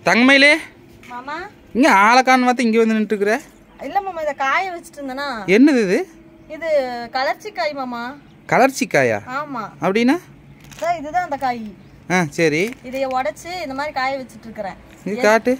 தங்கமயிலே மாமா இங்கே ஆளக்கான்னு பார்த்து இங்கே வந்து நின்றுட்டுருக்குற இல்ல மாமா இதை காய வச்சுட்டு இருந்தேனா என்னது இது இது கலர்ச்சி காய் மாமா கலர்ச்சி காயா ஆமா அப்படின்னா அதான் இதுதான் அந்த காய் ஆ சரி இதைய உடைச்சு இந்த மாதிரி காய வச்சுட்டு இருக்கிறேன் இது காட்டு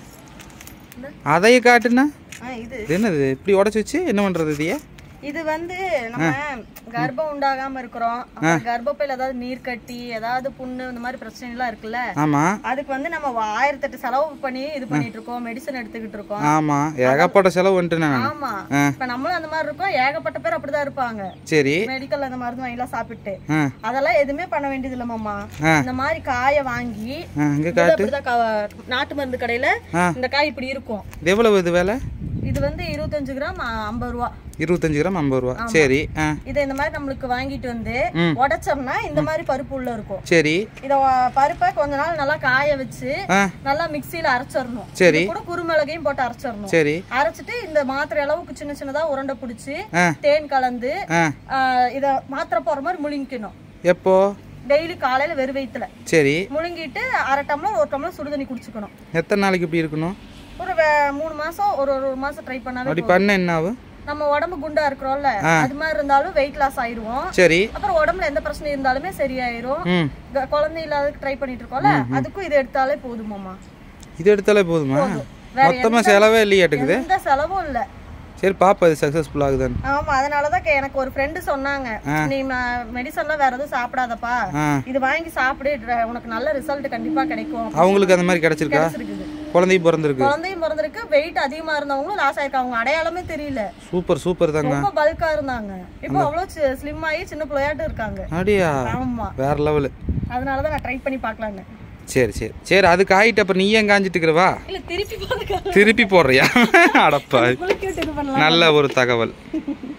அதையே காட்டுன்னா ஆ இது இது என்னது இப்படி உடச்சி வச்சு என்ன பண்ணுறது இதையே இது வந்து நம்ம கர்ப்பம் உண்டாகாம இருக்கிறோம் அப்புறம் கர்ப்பப்பையில ஏதாவது நீர் கட்டி ஏதாவது புண்ணு இந்த மாதிரி பிரச்சனை எல்லாம் இருக்குல்ல ஆமாம் அதுக்கு வந்து நம்ம ஆயிரத்தெட்டு செலவு பண்ணி இது பண்ணிட்டு இருக்கோம் மெடிசன் எடுத்துக்கிட்டு இருக்கோம் ஆமாம் ஏகப்பட்ட செலவு வந்துட்டு நான் ஆமா ஆ. இப்ப நம்மளும் அந்த மாதிரி இருக்கோம் ஏகப்பட்ட பேர் அப்படிதான் இருப்பாங்க சரி மெடிக்கல் அந்த மருந்து வாங்கி எல்லாம் சாப்பிட்டு ஆ அதெல்லாம் எதுவுமே பண்ண வேண்டியது இல்ல மாமா ஆ. இந்த மாதிரி காயை வாங்கி ஆ இங்கே இது காட்டு அப்படிதான் கவ- நாட்டு மருந்து கடையில ஆ. இந்த காய் இப்படி இருக்கும் இது எவ்வளவு இது விலை இது வந்து இருபத்தஞ்சு கிராம் அ, ஐம்பது ரூபா இருபத்தஞ்சு கிராம் ஐம்பது ரூபா சரி ஆ இதை இந்த மாதிரி நம்மளுக்கு வாங்கிட்டு வந்து ம். உடைச்சோம்னா இந்த மாதிரி பருப்பு உள்ள இருக்கும் சரி இத வ- பருப்பை கொஞ்ச நாள் நல்லா காய வச்சு ஆ நல்லா மிக்ஸியில அரைச்சிடணும் சரி இது கூட குருமிளகையும் போட்டு அரைச்சிடணும் சரி அரைச்சிட்டு இந்த மாத்திரை அளவுக்கு சின்ன சின்னதா உருண்டை பிடிச்சி ஆ தேன் கலந்து ஆ ஆ, இத மாத்திரை போற மாதிரி முழுங்கிக்கணும் எப்போ டெய்லி காலையில வெறு வயித்துல சரி முழுங்கிட்டு அரை டம்ளர் ஒரு டம்ளர் சுடுதண்ணி குடிச்சுக்கணும் எத்தனை நாளைக்கு இப்படி இருக்கணும் ஒரு வே- மூணு மாசம் ஒரு ஒரு ஒரு மாசம் ட்ரை பண்ணாவே அப்படி போதும். பண்ண என்ன ஆகும் நம்ம உடம்பு குண்டா இருக்கிறோம்ல அது மாதிரி இருந்தாலும் வெயிட் லாஸ் ஆயிருவோம் சரி அப்புறம் உடம்புல எந்த பிரச்சனை இருந்தாலுமே சரியாயிரும் ம் க- குழந்தை இல்லாததுக்கு ட்ரை பண்ணிட்டு இருக்கோம்ல அதுக்கும் இது எடுத்தாலே போதுமாமா இது எடுத்தாலே போதுமா வேற மொத்தமா செலவே இல்லையாட்டுக்குது எந்த செலவும் இல்ல சரி பாப்பா இது சக்ஸஸ்ஃபுல் ஆகுதான்னு ஆமா அதனாலதான் கே- எனக்கு ஒரு ஃப்ரெண்டு சொன்னாங்க நீ மெடிசன்லாம் வேற எதுவும் சாப்பிடாதப்பா ஆ இது வாங்கி சாப்பிடு ர- உனக்கு நல்ல ரிசல்ட் கண்டிப்பா கிடைக்கும் அவங்களுக்கு அந்த மாதிரி கிடைச்சிருக்கா இருக்குது குழந்தையும் பிறந்திருக்கு குழந்தையும் பிறந்திருக்கு வெயிட் அதிகமா இருந்தவங்களும் லாஸ் ஆயிருக்காங்க அவங்க அடையாளமே தெரியல சூப்பர் சூப்பர் தாங்க ரொம்ப பல்கா இருந்தாங்க இப்போ அவ்வளவு ஸ்லிம் ஆகி சின்ன பிள்ளையாட்டு இருக்காங்க அப்படியா ஆமா வேற லெவலு அதனாலதான் நான் ட்ரை பண்ணி பார்க்கலான்னு சரி சரி சரி அதுக்கு ஆயிட்டு அப்புறம் நீ ஏன் காஞ்சிட்டு இருக்கிறவா இல்ல திருப்பி பார்க்க திருப்பி போடுறியா அடப்பா இது பண்ணலாம் நல்ல ஒரு தகவல்